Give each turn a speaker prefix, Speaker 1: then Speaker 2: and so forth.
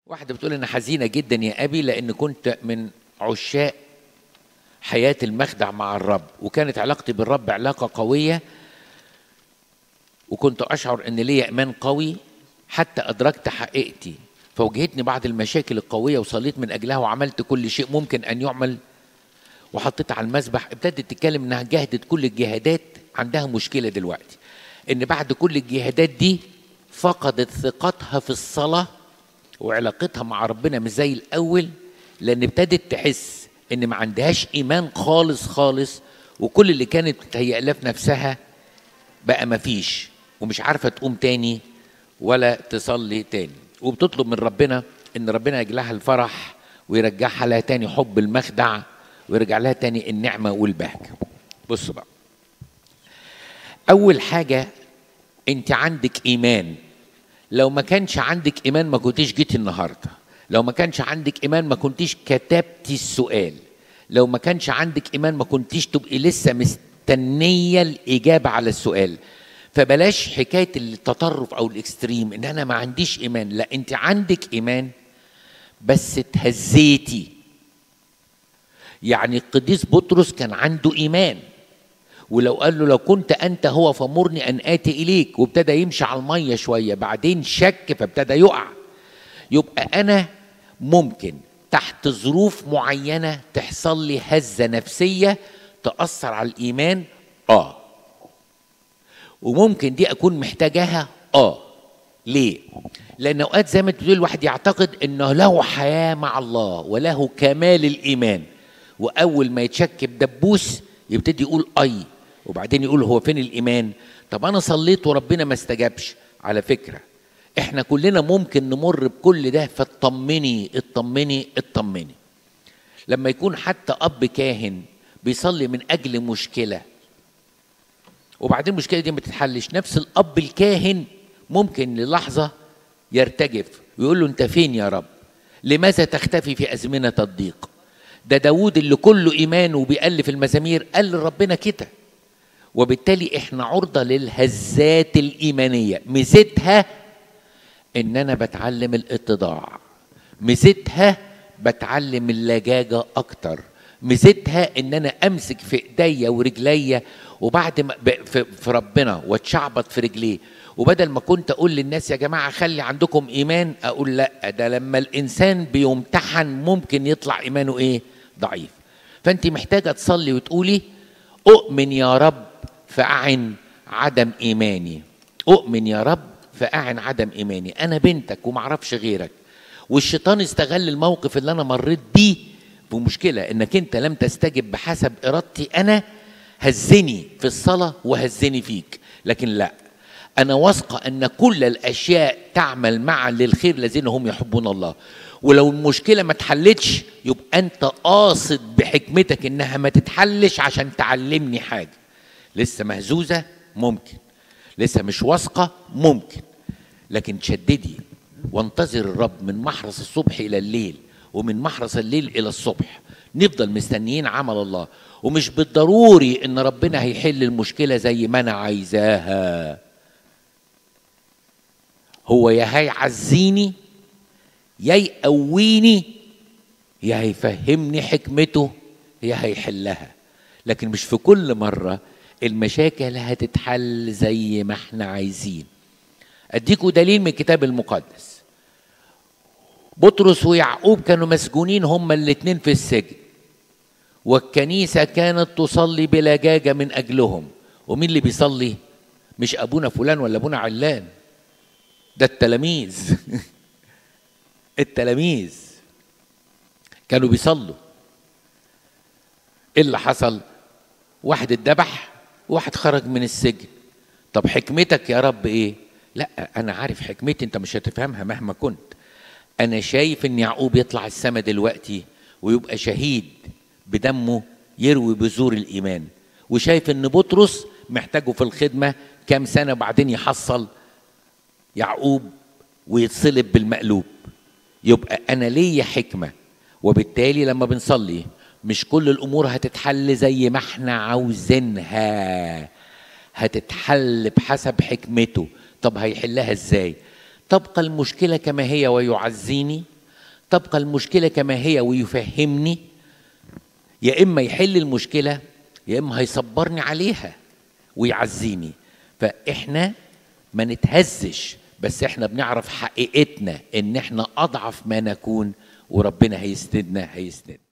Speaker 1: واحدة بتقول أنا حزينة جدا يا أبي لأن كنت من عشاق حياة المخدع مع الرب وكانت علاقتي بالرب علاقة قوية وكنت أشعر أن ليا إيمان قوي حتى أدركت حقيقتي فواجهتني بعض المشاكل القوية وصليت من أجلها وعملت كل شيء ممكن أن يعمل وحطيت على المسبح ابتدت تتكلم انها جهدت كل الجهادات عندها مشكله دلوقتي ان بعد كل الجهادات دي فقدت ثقتها في الصلاه وعلاقتها مع ربنا مش زي الاول لان ابتدت تحس ان ما عندهاش ايمان خالص خالص وكل اللي كانت بتهيأ في نفسها بقى ما فيش ومش عارفه تقوم تاني ولا تصلي تاني وبتطلب من ربنا ان ربنا يجعلها الفرح ويرجعها لها تاني حب المخدع ويرجع لها تاني النعمة والبهجة بص بقى أول حاجة أنت عندك إيمان لو ما كانش عندك إيمان ما كنتيش جيت النهاردة لو ما كانش عندك إيمان ما كنتيش كتبتي السؤال لو ما كانش عندك إيمان ما كنتيش تبقي لسه مستنية الإجابة على السؤال فبلاش حكاية التطرف أو الإكستريم إن أنا ما عنديش إيمان لا أنت عندك إيمان بس اتهزيتي يعني القديس بطرس كان عنده ايمان ولو قال له لو كنت انت هو فمرني ان اتي اليك وابتدى يمشي على الميه شويه بعدين شك فابتدى يقع يبقى انا ممكن تحت ظروف معينه تحصل لي هزه نفسيه تاثر على الايمان اه وممكن دي اكون محتاجاها اه ليه لان اوقات زي ما تقول الواحد يعتقد انه له حياه مع الله وله كمال الايمان واول ما يتشك بدبوس يبتدي يقول اي وبعدين يقول هو فين الايمان طب انا صليت وربنا ما استجابش على فكره احنا كلنا ممكن نمر بكل ده فاطمني اطمني اطمني لما يكون حتى اب كاهن بيصلي من اجل مشكله وبعدين المشكله دي ما تتحلش نفس الاب الكاهن ممكن للحظه يرتجف ويقول له انت فين يا رب لماذا تختفي في ازمنه الضيق ده داود اللي كله ايمان وبيألف المزامير قال لربنا كده وبالتالي احنا عرضة للهزات الإيمانية ميزتها إن أنا بتعلم الاتضاع ميزتها بتعلم اللجاجة أكتر ميزتها إن أنا أمسك في إيديا ورجليا وبعد ما في, في ربنا واتشعبط في رجليه وبدل ما كنت اقول للناس يا جماعه خلي عندكم ايمان اقول لا ده لما الانسان بيمتحن ممكن يطلع ايمانه ايه ضعيف فانت محتاجه تصلي وتقولي اؤمن يا رب فاعن عدم ايماني اؤمن يا رب فاعن عدم ايماني انا بنتك ومعرفش غيرك والشيطان استغل الموقف اللي انا مريت بيه بمشكله انك انت لم تستجب بحسب ارادتي انا هزني في الصلاه وهزني فيك لكن لا أنا واثقة أن كل الأشياء تعمل معا للخير الذين هم يحبون الله ولو المشكلة ما اتحلتش يبقى أنت قاصد بحكمتك إنها ما تتحلش عشان تعلمني حاجة لسه مهزوزة ممكن لسه مش واثقة ممكن لكن تشددي وانتظر الرب من محرس الصبح إلى الليل ومن محرس الليل إلى الصبح نفضل مستنيين عمل الله ومش بالضروري ان ربنا هيحل المشكله زي ما انا عايزاها هو يا هيعزيني يا يقويني يا هيفهمني حكمته يا هيحلها لكن مش في كل مرة المشاكل هتتحل زي ما احنا عايزين اديكوا دليل من الكتاب المقدس بطرس ويعقوب كانوا مسجونين هما الاتنين في السجن والكنيسة كانت تصلي بلجاجة من أجلهم ومين اللي بيصلي مش أبونا فلان ولا أبونا علان ده التلاميذ التلاميذ كانوا بيصلوا ايه اللي حصل واحد اتذبح واحد خرج من السجن طب حكمتك يا رب ايه لا انا عارف حكمتي انت مش هتفهمها مهما كنت انا شايف ان يعقوب يطلع السما دلوقتي ويبقى شهيد بدمه يروي بذور الايمان وشايف ان بطرس محتاجه في الخدمه كام سنه بعدين يحصل يعقوب ويتصلب بالمقلوب يبقى انا ليا حكمه وبالتالي لما بنصلي مش كل الامور هتتحل زي ما احنا عاوزينها هتتحل بحسب حكمته طب هيحلها ازاي تبقى المشكله كما هي ويعزيني تبقى المشكله كما هي ويفهمني يا اما يحل المشكله يا اما هيصبرني عليها ويعزيني فاحنا ما نتهزش بس احنا بنعرف حقيقتنا ان احنا اضعف ما نكون وربنا هيسندنا هيسندنا